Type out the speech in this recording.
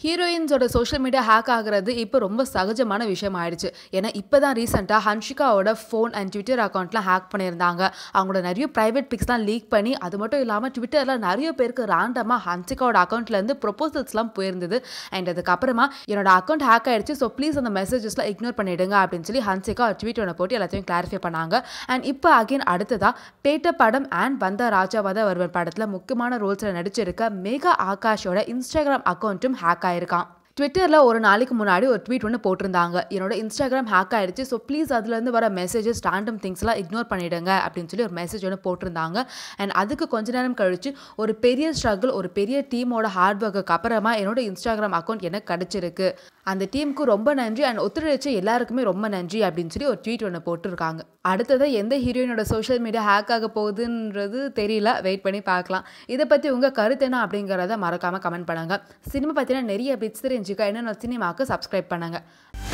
ஹீரோயின்ஸோட social media hack ஆகுறது இப்போ ரொம்ப சகஜமான விஷயம் ஆயிடுச்சு ஏன்னா இப்போ தான் ரீசெண்டாக ஹன்ஷிகாவோட ஃபோன் அண்ட் ட்விட்டர் அக்கௌண்ட்லாம் ஹேக் பண்ணியிருந்தாங்க அவங்களோட நிறைய ப்ரைவேட் பிக்ஸ்லாம் லீக் பண்ணி அது மட்டும் இல்லாமல் ட்விட்டரில் நிறைய பேருக்கு ரேண்டமாக ஹன்ஷிகாவோட அக்கௌண்ட்லேருந்து ப்ரொபோசல்ஸ்லாம் போயிருந்தது அண்ட் அதுக்கப்புறமா என்னோட அக்கௌண்ட் ஹேக் ஆயிடுச்சு ஸோ ப்ளீஸ் அந்த மெசேஜஸ்லாம் இக்னோர் பண்ணிடுங்க அப்படின்னு சொல்லி ஹன்சிகா ட்வீட் ஒன்று போட்டு எல்லாத்தையும் கிளாரிஃபை பண்ணாங்க அண்ட் இப்போ அகைன் அடுத்ததாக பேட்ட படம் அண்ட் வந்த ராஜாவாத வருவன் படத்தில் முக்கியமான ரோல்ஸில் நடிச்சிருக்க மேகா ஆகாஷோட இன்ஸ்டாகிராம் அக்கௌண்ட்டும் ஹேக் ஆயிருக்கான் ட்விட்டரில் ஒரு நாளைக்கு முன்னாடி ஒரு ட்வீட் ஒன்று போட்டிருந்தாங்க என்னோட இன்ஸ்டாகிராம் ஹேக் ஆயிடுச்சு ஸோ ப்ளீஸ் அதுலேருந்து வர மெசேஜஸ் ரேண்டம் திங்ஸ்லாம் இக்னோர் பண்ணிவிடுங்க அப்படின்னு சொல்லி ஒரு மெசேஜ் ஒன்று போட்டிருந்தாங்க அண்ட் அதுக்கு கொஞ்ச நேரம் கழிச்சு ஒரு பெரிய ஸ்ட்ரகிள் ஒரு பெரிய டீமோட ஹார்ட் ஒர்க்குக்கு அப்புறமா என்னோட இன்ஸ்டாகிராம் அக்கௌண்ட் எனக்கு கிடச்சிருக்கு அந்த டீமுக்கு ரொம்ப நன்றி அண்ட் ஒத்துழைச்ச எல்லாருக்குமே ரொம்ப நன்றி அப்படின்னு சொல்லி ஒரு ட்வீட் ஒன்று போட்டிருக்காங்க அடுத்தது எந்த ஹீரோயினோட சோஷியல் மீடியா ஹேக் ஆக போகுதுன்றது தெரியல வெயிட் பண்ணி பார்க்கலாம் இதை பற்றி உங்கள் கருத்து என்ன அப்படிங்கிறத மறக்காமல் கமெண்ட் பண்ணுங்கள் சினிமா பற்றின நிறைய பிட்ஸ் தெரிஞ்சுக்க என்னென்ன சினிமாவுக்கு சப்ஸ்கிரைப் பண்ணுங்கள்